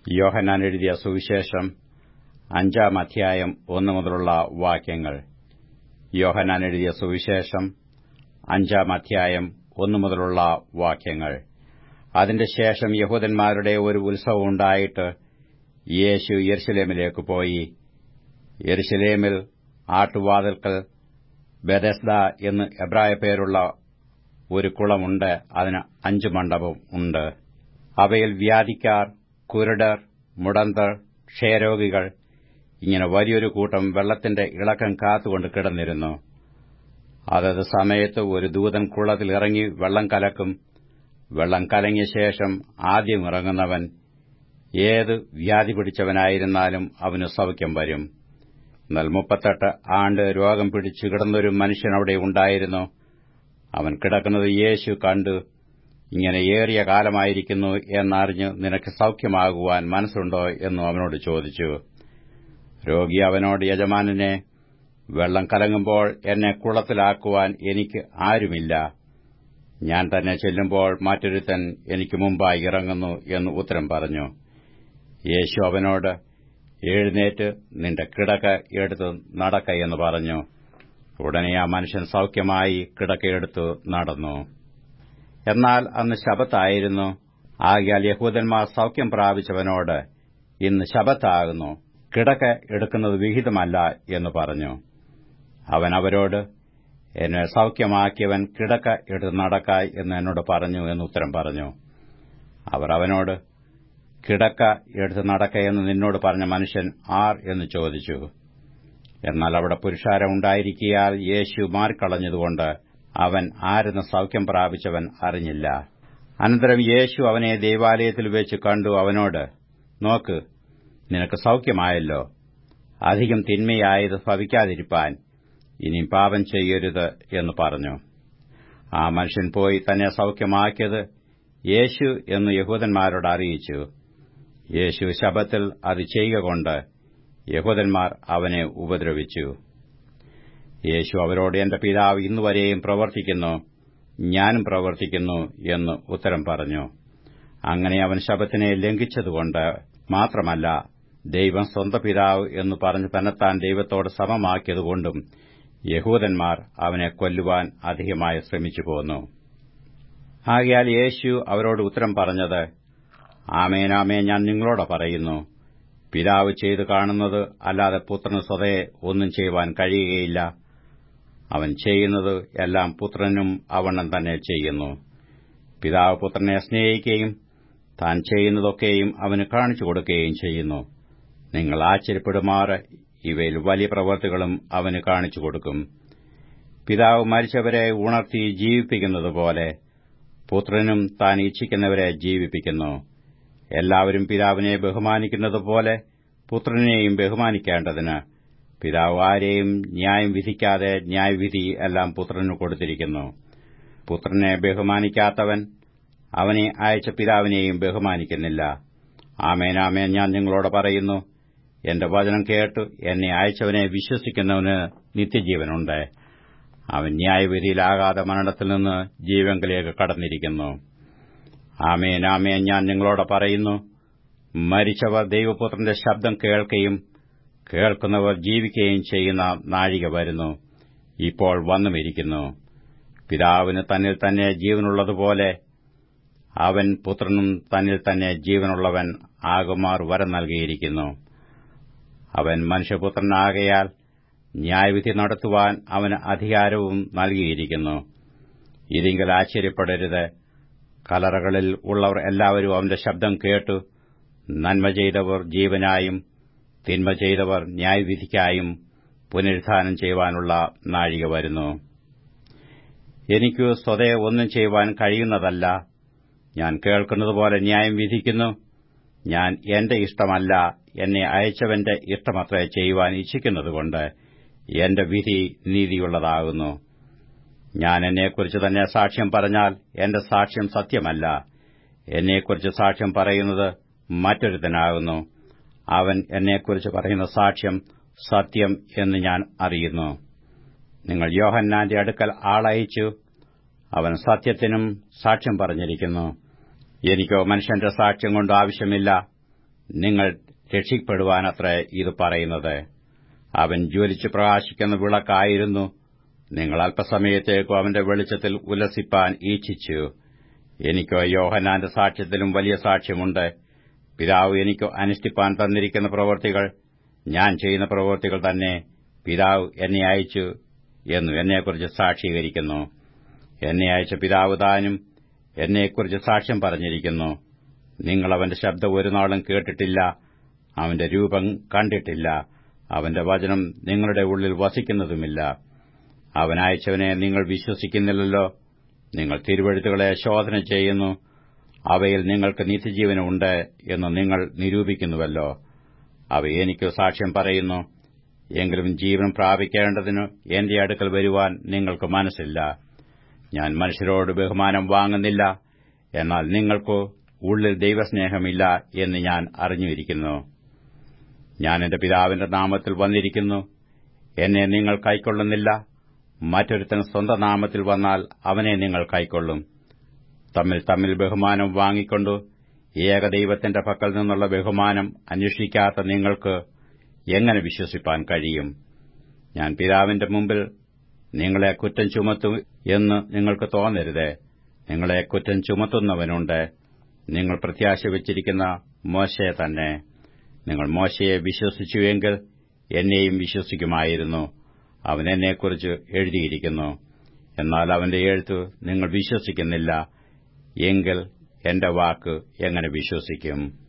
യോഹന്നാൻ എഴുതിയ സുവിശേഷം അഞ്ചാം അധ്യായം ഒന്നു മുതലുള്ള വാക്യങ്ങൾ യോഹന്നാൻ എഴുതിയ സുവിശേഷം അഞ്ചാം അധ്യായം ഒന്നു മുതലുള്ള വാക്യങ്ങൾ അതിന്റെ ശേഷം യഹൂദന്മാരുടെ ഒരു ഉത്സവം ഉണ്ടായിട്ട് യേശു യെരുശലേമിലേക്ക് പോയി യെരുശലേമിൽ ആട്ടുവാതിൽക്കൽ ബെദസ്ദ എന്ന് എബ്രായ പേരുള്ള ഒരു കുളമുണ്ട് അതിന് അഞ്ചു മണ്ഡപം ഉണ്ട് അവയിൽ വ്യാധിക്കാർ കുരുടർ മുടന്തർ ക്ഷയരോഗികൾ ഇങ്ങനെ വലിയൊരു കൂട്ടം വെള്ളത്തിന്റെ ഇളക്കം കാത്തുകൊണ്ട് കിടന്നിരുന്നു അതത് സമയത്ത് ഒരു ദൂതൻ കുളത്തിൽ ഇറങ്ങി വെള്ളം കലക്കും വെള്ളം കലങ്ങിയ ശേഷം ആദ്യം ഇറങ്ങുന്നവൻ ഏത് വ്യാധി പിടിച്ചവനായിരുന്നാലും അവന് സൗഖ്യം വരും എന്നാൽ മുപ്പത്തെട്ട് ആണ്ട് രോഗം പിടിച്ചു കിടന്നൊരു മനുഷ്യൻ അവിടെ ഉണ്ടായിരുന്നു അവൻ കിടക്കുന്നത് യേശു കണ്ടു ഇങ്ങനെ ഏറിയ കാലമായിരിക്കുന്നു എന്നറിഞ്ഞ് നിനക്ക് സൗഖ്യമാകുവാൻ മനസ്സുണ്ടോ എന്നും അവനോട് ചോദിച്ചു രോഗി അവനോട് യജമാനനെ വെള്ളം കലങ്ങുമ്പോൾ എന്നെ കുളത്തിലാക്കുവാൻ എനിക്ക് ആരുമില്ല ഞാൻ തന്നെ ചെല്ലുമ്പോൾ മറ്റൊരുത്തൻ എനിക്ക് മുമ്പായി ഇറങ്ങുന്നു എന്ന് ഉത്തരം പറഞ്ഞു യേശു അവനോട് എഴുന്നേറ്റ് നിന്റെ കിടക്ക എടുത്ത് നടക്ക എന്ന് പറഞ്ഞു ഉടനെ ആ മനുഷ്യൻ സൗഖ്യമായി കിടക്കയെടുത്തു നടന്നു എന്നാൽ അന്ന് ശബത്തായിരുന്നു ആകിയാൽ യഹൂദന്മാർ സൗഖ്യം പ്രാപിച്ചവനോട് ഇന്ന് ശബത്താകുന്നു കിടക്ക എടുക്കുന്നത് വിഹിതമല്ല എന്ന് പറഞ്ഞു അവൻ അവരോട് എന്നെ സൗഖ്യമാക്കിയവൻ കിടക്ക എടുത്ത് നടക്കായി എന്ന് എന്നോട് പറഞ്ഞു എന്ന് ഉത്തരം പറഞ്ഞു അവർ അവനോട് കിടക്ക എടുത്ത് നടക്കയെന്ന് നിന്നോട് പറഞ്ഞ മനുഷ്യൻ ആർ എന്ന് ചോദിച്ചു എന്നാൽ അവിടെ പുരുഷാരം ഉണ്ടായിരിക്കിയാൽ യേശു മാറിക്കളഞ്ഞതുകൊണ്ട് അവൻ ആരെന്ന് സൗഖ്യം പ്രാപിച്ചവൻ അറിഞ്ഞില്ല അനന്തരം യേശു അവനെ ദൈവാലയത്തിൽ വെച്ച് കണ്ടു അവനോട് നോക്ക് നിനക്ക് സൗഖ്യമായല്ലോ അധികം തിന്മയായത് ഭവിക്കാതിരിപ്പാൻ ഇനി പാപം ചെയ്യരുത് എന്ന് പറഞ്ഞു ആ മനുഷ്യൻ പോയി തന്നെ സൗഖ്യമാക്കിയത് യേശു എന്ന് യഹൂദന്മാരോട് അറിയിച്ചു യേശു ശബത്തിൽ അത് ചെയ്യുക കൊണ്ട് യഹൂദന്മാർ അവനെ ഉപദ്രവിച്ചു യേശു അവരോട് എന്റെ പിതാവ് ഇന്നുവരെയും പ്രവർത്തിക്കുന്നു ഞാനും പ്രവർത്തിക്കുന്നു എന്ന് ഉത്തരം പറഞ്ഞു അങ്ങനെ അവൻ ശബത്തിനെ ലംഘിച്ചതുകൊണ്ട് മാത്രമല്ല ദൈവം സ്വന്തം പിതാവ് എന്ന് പറഞ്ഞ് തന്നെത്താൻ ദൈവത്തോട് സമമാക്കിയതുകൊണ്ടും യഹൂദന്മാർ അവനെ കൊല്ലുവാൻ അധികമായി ശ്രമിച്ചു പോന്നു ആകയാൽ യേശു അവരോട് ഉത്തരം പറഞ്ഞത് ആമേനാമേ ഞാൻ നിങ്ങളോട് പറയുന്നു പിതാവ് ചെയ്തു കാണുന്നത് അല്ലാതെ പുത്രന് സ്വതയെ ഒന്നും ചെയ്യുവാൻ കഴിയുകയില്ല അവൻ ചെയ്യുന്നത് എല്ലാം പുത്രനും അവണ്ണം തന്നെ ചെയ്യുന്നു പിതാവ് പുത്രനെ സ്നേഹിക്കുകയും താൻ ചെയ്യുന്നതൊക്കെയും അവന് കാണിച്ചു കൊടുക്കുകയും ചെയ്യുന്നു നിങ്ങൾ ആശ്ചര്യപ്പെടുമാറ് ഇവയിൽ വലിയ പ്രവൃത്തികളും അവന് കാണിച്ചു കൊടുക്കും പിതാവ് മരിച്ചവരെ ഉണർത്തി ജീവിപ്പിക്കുന്നതുപോലെ പുത്രനും താൻ ഇച്ഛിക്കുന്നവരെ ജീവിപ്പിക്കുന്നു എല്ലാവരും പിതാവിനെ ബഹുമാനിക്കുന്നതുപോലെ പുത്രനെയും ബഹുമാനിക്കേണ്ടതിന് പിതാവ് ആരെയും ന്യായം വിധിക്കാതെ ന്യായവിധി എല്ലാം പുത്രന് കൊടുത്തിരിക്കുന്നു പുത്രനെ ബഹുമാനിക്കാത്തവൻ അവനെ അയച്ച പിതാവിനെയും ബഹുമാനിക്കുന്നില്ല ആമേനാമേൻ ഞാൻ നിങ്ങളോട് പറയുന്നു എന്റെ വചനം കേട്ട് എന്നെ അയച്ചവനെ വിശ്വസിക്കുന്നവന് നിത്യജീവനുണ്ട് അവൻ ന്യായവിധിയിലാകാതെ മരണത്തിൽ നിന്ന് ജീവങ്കിലേക്ക് കടന്നിരിക്കുന്നു ആമേൻ ആമേൻ ഞാൻ നിങ്ങളോട് പറയുന്നു മരിച്ചവർ ദൈവപുത്രന്റെ ശബ്ദം കേൾക്കുകയും കേൾക്കുന്നവർ ജീവിക്കുകയും ചെയ്യുന്ന നാഴിക വരുന്നു ഇപ്പോൾ വന്നുമിരിക്കുന്നു പിതാവിന് തന്നിൽ തന്നെ ജീവനുള്ളതുപോലെ അവൻ പുത്രനും തന്നിൽ തന്നെ ജീവനുള്ളവൻ ആകുമാർ വരം നൽകിയിരിക്കുന്നു അവൻ മനുഷ്യപുത്രനാകയാൽ ന്യായവിധി നടത്തുവാൻ അവന് അധികാരവും നൽകിയിരിക്കുന്നു ഇതിങ്കിൽ ആശ്ചര്യപ്പെടരുത് കലറകളിൽ ഉള്ളവർ എല്ലാവരും അവന്റെ ശബ്ദം കേട്ടു നന്മ ചെയ്തവർ ജീവനായും തിന്മ ചെയ്തവർ ന്യായവിധിക്കായും പുനരുദ്ധാനം ചെയ്യുവാനുള്ള നാഴിക വരുന്നു എനിക്ക് സ്വതയെ ഒന്നും ചെയ്യുവാൻ കഴിയുന്നതല്ല ഞാൻ കേൾക്കുന്നതുപോലെ ന്യായം വിധിക്കുന്നു ഞാൻ എന്റെ ഇഷ്ടമല്ല എന്നെ അയച്ചവന്റെ ഇഷ്ടമത്രേ ചെയ്യുവാൻ ഇച്ഛിക്കുന്നതുകൊണ്ട് എന്റെ വിധി നീതിയുള്ളതാകുന്നു ഞാൻ എന്നെക്കുറിച്ച് തന്നെ സാക്ഷ്യം പറഞ്ഞാൽ എന്റെ സാക്ഷ്യം സത്യമല്ല എന്നെക്കുറിച്ച് സാക്ഷ്യം പറയുന്നത് മറ്റൊരുത്തനാകുന്നു അവൻ എന്നെക്കുറിച്ച് പറയുന്ന സാക്ഷ്യം സത്യം എന്ന് ഞാൻ അറിയുന്നു നിങ്ങൾ യോഹന്നാന്റെ അടുക്കൽ ആളയച്ചു അവൻ സത്യത്തിനും സാക്ഷ്യം പറഞ്ഞിരിക്കുന്നു എനിക്കോ മനുഷ്യന്റെ സാക്ഷ്യം കൊണ്ട് ആവശ്യമില്ല നിങ്ങൾ രക്ഷിക്കപ്പെടുവാനത്രേ ഇത് പറയുന്നത് അവൻ ജ്വലിച്ചു പ്രകാശിക്കുന്ന വിളക്കായിരുന്നു നിങ്ങൾ അല്പസമയത്തേക്കും അവന്റെ വെളിച്ചത്തിൽ ഉല്ലസിപ്പാൻ ഈച്ഛിച്ചു എനിക്കോ യോഹനാന്റെ സാക്ഷ്യത്തിലും വലിയ സാക്ഷ്യമുണ്ട് പിതാവ് എനിക്ക് അനുഷ്ഠിപ്പാൻ തന്നിരിക്കുന്ന പ്രവൃത്തികൾ ഞാൻ ചെയ്യുന്ന പ്രവൃത്തികൾ തന്നെ പിതാവ് എന്നെ അയച്ചു എന്നു എന്നെക്കുറിച്ച് സാക്ഷീകരിക്കുന്നു എന്നെ അയച്ച പിതാവ് താനും എന്നെക്കുറിച്ച് സാക്ഷ്യം പറഞ്ഞിരിക്കുന്നു നിങ്ങൾ അവന്റെ ശബ്ദം ഒരു നാളും കേട്ടിട്ടില്ല അവന്റെ രൂപം കണ്ടിട്ടില്ല അവന്റെ വചനം നിങ്ങളുടെ ഉള്ളിൽ വസിക്കുന്നതുമില്ല അവൻ അയച്ചവനെ നിങ്ങൾ വിശ്വസിക്കുന്നില്ലല്ലോ നിങ്ങൾ തിരുവഴുത്തുകളെ ശോധന ചെയ്യുന്നു അവയിൽ നിങ്ങൾക്ക് നിത്യജീവനുണ്ട് എന്ന് നിങ്ങൾ നിരൂപിക്കുന്നുവല്ലോ അവ എനിക്ക് സാക്ഷ്യം പറയുന്നു എങ്കിലും ജീവൻ പ്രാപിക്കേണ്ടതിന് എന്റെ അടുക്കൽ വരുവാൻ നിങ്ങൾക്ക് മനസ്സില്ല ഞാൻ മനുഷ്യരോട് ബഹുമാനം വാങ്ങുന്നില്ല എന്നാൽ നിങ്ങൾക്ക് ഉള്ളിൽ ദൈവസ്നേഹമില്ല എന്ന് ഞാൻ അറിഞ്ഞിരിക്കുന്നു ഞാൻ എന്റെ പിതാവിന്റെ നാമത്തിൽ വന്നിരിക്കുന്നു എന്നെ നിങ്ങൾ കൈക്കൊള്ളുന്നില്ല മറ്റൊരുത്തൻ സ്വന്തം നാമത്തിൽ വന്നാൽ അവനെ നിങ്ങൾ കൈക്കൊള്ളും തമ്മിൽ തമ്മിൽ ബഹുമാനം വാങ്ങിക്കൊണ്ടു ഏകദൈവത്തിന്റെ പക്കൽ നിന്നുള്ള ബഹുമാനം അന്വേഷിക്കാത്ത നിങ്ങൾക്ക് എങ്ങനെ വിശ്വസിപ്പാൻ കഴിയും ഞാൻ പിതാവിന്റെ മുമ്പിൽ നിങ്ങളെ കുറ്റം ചുമത്തും എന്ന് നിങ്ങൾക്ക് തോന്നരുത് നിങ്ങളെ കുറ്റം ചുമത്തുന്നവനുണ്ട് നിങ്ങൾ പ്രത്യാശ വച്ചിരിക്കുന്ന മോശയെ തന്നെ നിങ്ങൾ മോശയെ വിശ്വസിച്ചുവെങ്കിൽ എന്നെയും വിശ്വസിക്കുമായിരുന്നു അവൻ എന്നെക്കുറിച്ച് എഴുതിയിരിക്കുന്നു എന്നാൽ അവന്റെ എഴുത്ത് നിങ്ങൾ വിശ്വസിക്കുന്നില്ല എങ്കിൽ എന്റെ വാക്ക് എങ്ങനെ വിശ്വസിക്കും